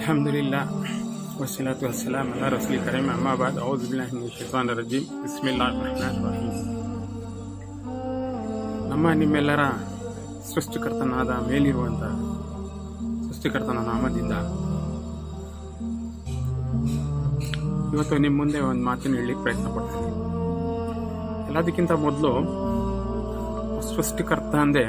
الحمد لله والصلاة والسلام على رسول الكريم أما بعد أعوذ بالله من الشيطان الرجيم بسم الله الرحمن الرحيم ನಮ್ಮ ನಿಮ್ಮೆಲ್ಲರ ಸೃಷ್ಟಿಕರ್ತನಾದ ಮೇಲಿರುವಂಥ ಸೃಷ್ಟಿಕರ್ತನ ನಾಮದಿಂದ ಇವತ್ತು ನಿಮ್ಮ ಮುಂದೆ ಒಂದು ಮಾತನ್ನು ಹೇಳಿ ಪ್ರಯತ್ನ ಪಡ್ತೀನಿ ಎಲ್ಲದಕ್ಕಿಂತ ಮೊದಲು ಸೃಷ್ಟಿಕರ್ತ ಅಂದೆ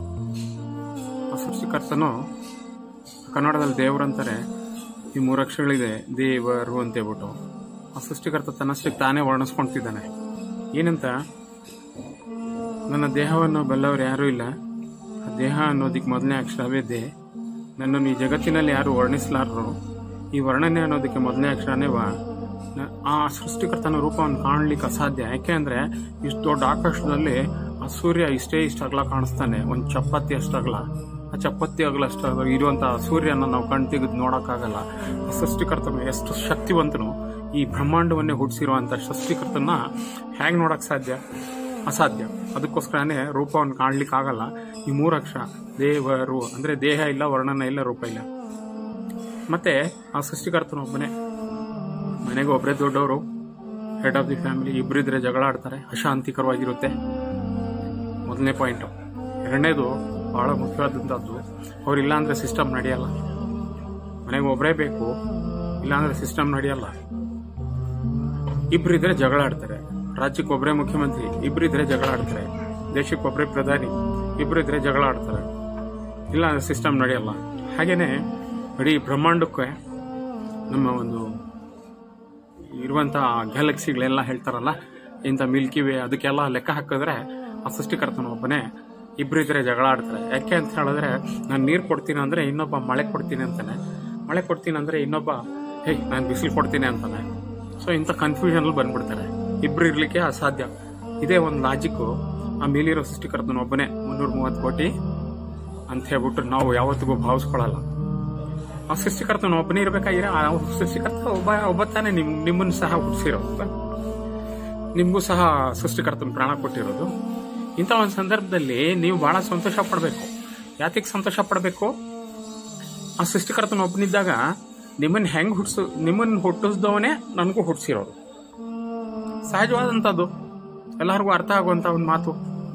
ಆ ಸೃಷ್ಟಿಕರ್ತನು ಕನ್ನಡದಲ್ಲಿ ದೇವರು ಅಂತಾರೆ ಈ ಮೂರು ಅಕ್ಷರಗಳಿದೆ ದೇವರು ಅಂತ ಹೇಳ್ಬಿಟ್ಟು ಆ ಸೃಷ್ಟಿಕರ್ತ ತನ್ನಷ್ಟಕ್ಕೆ ತಾನೇ ವರ್ಣಿಸ್ಕೊಳ್ತಿದ್ದಾನೆ ಏನಂತ ನನ್ನ ದೇಹವನ್ನು ಬಲ್ಲವರು ಯಾರೂ ಇಲ್ಲ ಆ ದೇಹ ಅನ್ನೋದಕ್ಕೆ ಮೊದಲನೇ ಅಕ್ಷರವೇ ದೇ ನನ್ನನ್ನು ಈ ಜಗತ್ತಿನಲ್ಲಿ ಯಾರು ವರ್ಣಿಸಲಾರರು ಈ ವರ್ಣನೆ ಅನ್ನೋದಕ್ಕೆ ಮೊದಲನೇ ಅಕ್ಷರನೇ ವಾ ನ- ಆ ಸೃಷ್ಟಿಕರ್ತನ ರೂಪವನ್ನು ಕಾಣಲಿಕ್ಕೆ ಅಸಾಧ್ಯ ಯಾಕೆ ಅಂದ್ರೆ ಇಷ್ಟು ದೊಡ್ಡ ಆಕಾಶದಲ್ಲಿ ಆ ಸೂರ್ಯ ಇಷ್ಟೇ ಇಷ್ಟ ಅಗಲ ಕಾಣಿಸ್ತಾನೆ ಒಂದು ಚಪಾತಿ ಅಷ್ಟಾಗಲ ಆ ಚಪಾತಿ ಅಗಲ ಅಷ್ಟಾಗ ಇರುವಂತ ಸೂರ್ಯನ ನಾವು ಕಣ್ ತೆಗೆದು ನೋಡಕ್ಕಾಗಲ್ಲ ಆ ಸೃಷ್ಟಿಕರ್ತನು ಎಷ್ಟು ಶಕ್ತಿವಂತನು ಈ ಬ್ರಹ್ಮಾಂಡವನ್ನೇ ಹುಟ್ಟಿಸಿರುವಂತ ಸೃಷ್ಟಿಕರ್ತನ ಹೇಗೆ ನೋಡಕ್ ಸಾಧ್ಯ ಅಸಾಧ್ಯ ಅದಕ್ಕೋಸ್ಕರನೇ ರೂಪವನ್ನು ಕಾಣ್ಲಿಕ್ಕೆ ಆಗಲ್ಲ ಈ ಮೂರು ಅಕ್ಷರ ದೇವರು ಅಂದ್ರೆ ದೇಹ ಇಲ್ಲ ವರ್ಣನ ಇಲ್ಲ ರೂಪ ಇಲ್ಲ ಮತ್ತೆ ಆ ಸೃಷ್ಟಿಕರ್ತನ ಒಬ್ಬನೇ ಮನೆಗೆ ಒಬ್ಬರೇ ದೊಡ್ಡವರು ಹೆಡ್ ಆಫ್ ದಿ ಫ್ಯಾಮಿಲಿ ಇಬ್ಬರಿದ್ರೆ ಜಗಳ ಆಡ್ತಾರೆ ಅಶಾಂತಿಕರವಾಗಿರುತ್ತೆ ಮೊದಲನೇ ಪಾಯಿಂಟ್ ಎರಡನೇದು ಬಹಳ ಮುಖ್ಯವಾದಂಥದ್ದು ಅವ್ರಿಲ್ಲ ಅಂದ್ರೆ ಸಿಸ್ಟಮ್ ನಡೆಯಲ್ಲ ಮನೆಗೆ ಒಬ್ಬರೇ ಬೇಕು ಇಲ್ಲಾಂದ್ರೆ ಸಿಸ್ಟಮ್ ನಡೆಯಲ್ಲ ಇಬ್ಬರಿದ್ರೆ ಜಗಳ ಆಡ್ತಾರೆ ರಾಜ್ಯಕ್ಕೆ ಒಬ್ಬರೇ ಮುಖ್ಯಮಂತ್ರಿ ಇಬ್ಬರಿದ್ರೆ ಜಗಳ ಆಡ್ತಾರೆ ದೇಶಕ್ಕೆ ಒಬ್ಬರೇ ಪ್ರಧಾನಿ ಇಬ್ಬರಿದ್ರೆ ಜಗಳ ಆಡ್ತಾರೆ ಇಲ್ಲ ಅಂದ್ರೆ ಸಿಸ್ಟಮ್ ನಡೆಯಲ್ಲ ಹಾಗೇನೆ ಇಡೀ ಬ್ರಹ್ಮಾಂಡಕ್ಕೆ ನಮ್ಮ ಒಂದು ಇರುವಂತ ಗ್ಯಾಲಕ್ಸಿಗಳೆಲ್ಲ ಹೇಳ್ತಾರಲ್ಲ ಇಂಥ ಮಿಲ್ಕಿ ವೇ ಅದಕ್ಕೆಲ್ಲ ಲೆಕ್ಕ ಹಾಕಿದ್ರೆ ಆ ಸೃಷ್ಟಿಕರ್ತನ ಒಬ್ಬನೇ ಇಬ್ಬರಿದ್ರೆ ಜಗಳ ಆಡ್ತಾರೆ ಯಾಕೆ ಅಂತ ಹೇಳಿದ್ರೆ ನಾನು ನೀರು ಕೊಡ್ತೀನಿ ಅಂದ್ರೆ ಇನ್ನೊಬ್ಬ ಮಳೆ ಕೊಡ್ತೀನಿ ಅಂತಾನೆ ಮಳೆ ಕೊಡ್ತೀನಿ ಅಂದ್ರೆ ಇನ್ನೊಬ್ಬ ಹೇ ನಾನು ಬಿಸಿಲು ಕೊಡ್ತೀನಿ ಅಂತಾನೆ ಸೊ ಇಂಥ ಕನ್ಫ್ಯೂಷನ್ ಬಂದ್ಬಿಡ್ತಾರೆ ಇಬ್ರು ಇರ್ಲಿಕ್ಕೆ ಅಸಾಧ್ಯ ಇದೇ ಒಂದು ಲಾಜಿಕ್ ಆ ಮೇಲಿರೋ ಸೃಷ್ಟಿಕರ್ತನ ಒಬ್ಬನೇ ಮುನ್ನೂರ ಮೂವತ್ತು ಕೋಟಿ ಅಂತ ಹೇಳ್ಬಿಟ್ಟು ನಾವು ಯಾವತ್ತಿಗೂ ಭಾವಿಸ್ಕೊಳ್ಳಲ್ಲ ಆ ಸೃಷ್ಟಿಕರ್ತನ ಒಬ್ಬನೇ ಇರ್ಬೇಕಾಗಿರ ಆ ಸೃಷ್ಟಿಕರ್ತ ಒಬ್ಬ ಒಬ್ಬ ತಾನೇ ನಿಮ್ ನಿಮ್ಮನ್ನು ಸಹ ಹುಟ್ಟಿಸಿರೋದು ನಿಮಗೂ ಸಹ ಸೃಷ್ಟಿಕರ್ತನ ಪ್ರಾಣ ಕೊಟ್ಟಿರೋದು ಇಂಥ ಒಂದು ಸಂದರ್ಭದಲ್ಲಿ ನೀವು ಬಹಳ ಸಂತೋಷ ಪಡಬೇಕು ಯಾತಿಗೆ ಸಂತೋಷ ಪಡಬೇಕು ಆ ಸೃಷ್ಟಿಕರ್ತನ ಒಬ್ಬನಿದ್ದಾಗ ನಿಮ್ಮನ್ನ ಹೆಂಗ್ ಹುಟ್ಸು ನಿಮ್ಮನ್ನ ಹುಟ್ಟಿಸ್ದವನೇ ನನಗೂ ಹುಟ್ಟಿಸಿರೋದು ಸಹಜವಾದಂಥದ್ದು ಎಲ್ಲರಿಗೂ ಅರ್ಥ ಆಗುವಂತ ಒಂದು ಮಾತು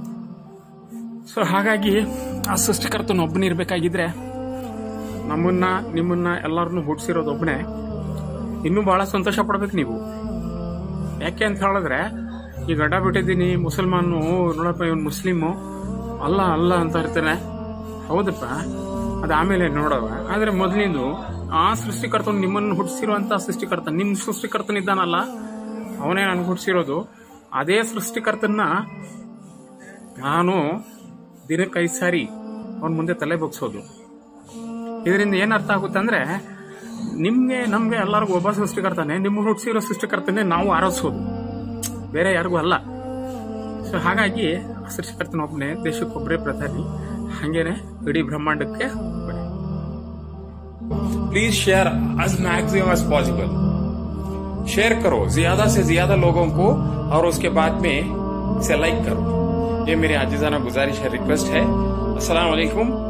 ಸೊ ಹಾಗಾಗಿ ಆ ಸೃಷ್ಟಿಕರ್ತನ ಒಬ್ಬನಿರ್ಬೇಕಾಗಿದ್ರೆ ನಮ್ಮನ್ನ ನಿಮ್ಮನ್ನ ಎಲ್ಲರನ್ನು ಹುಟ್ಟಿಸಿರೋದು ಒಬ್ಬನೇ ಇನ್ನೂ ಬಹಳ ಸಂತೋಷ ಪಡ್ಬೇಕು ನೀವು ಯಾಕೆ ಅಂತ ಹೇಳಿದ್ರೆ ಈ ಗಡ್ಡ ಬಿಟ್ಟಿದ್ದೀನಿ ಮುಸಲ್ಮಾನು ನೋಡಪ್ಪ ಇವನು ಮುಸ್ಲಿಮು ಅಲ್ಲ ಅಲ್ಲ ಅಂತ ಇರ್ತಾನೆ ಹೌದಪ್ಪ ಅದು ಆಮೇಲೆ ನೋಡವ ಆದ್ರೆ ಮೊದಲಿಂದು ಆ ಸೃಷ್ಟಿಕರ್ತನ ನಿಮ್ಮನ್ನು ಹುಟ್ಟಿಸಿರುವಂತ ಸೃಷ್ಟಿಕರ್ತ ನಿಮ್ ಸೃಷ್ಟಿಕರ್ತನಿದ್ದಾನಲ್ಲ ಅವನೇ ನನ್ಗೆ ಹುಟ್ಟಿಸಿರೋದು ಅದೇ ಸೃಷ್ಟಿಕರ್ತನ ನಾನು ದಿನಕ್ಕೆ ಐದು ಸಾರಿ ಅವನ ಮುಂದೆ ತಲೆ ಬಗ್ಸೋದು ಇದರಿಂದ ಏನ್ ಅರ್ಥ ಆಗುತ್ತೆ ಅಂದ್ರೆ ನಿಮ್ಗೆ ನಮ್ಗೆ ಎಲ್ಲರಿಗೂ ಒಬ್ಬ ಸೃಷ್ಟಿಕರ್ತಾನೆ ನಿಮ್ಮ ಹುಟ್ಟಿಸಿರೋ ಸೃಷ್ಟಿಕರ್ತನೆ ನಾವು ಆರಾಧಿಸೋದು ಬೇರೆ ಯಾರಿಗೂ ಅಲ್ಲ ಸೊ ಹಾಗಾಗಿ ಆ ಸೃಷ್ಟಿಕರ್ತನ ಒಬ್ಬನೇ ದೇಶಕ್ಕೊಬ್ಬರೇ ಪ್ರಧಾನಿ ಹಂಗೇನೆ ಇಡೀ ಬ್ರಹ್ಮಾಂಡಕ್ಕೆ ಒಬ್ಬನೇ please share as maximum as possible share करो ज्यादा से ज्यादा लोगों को और उसके बाद में इसे लाइक करो ये मेरी आजिजाना गुजारिश है रिक्वेस्ट है अस्सलाम वालेकुम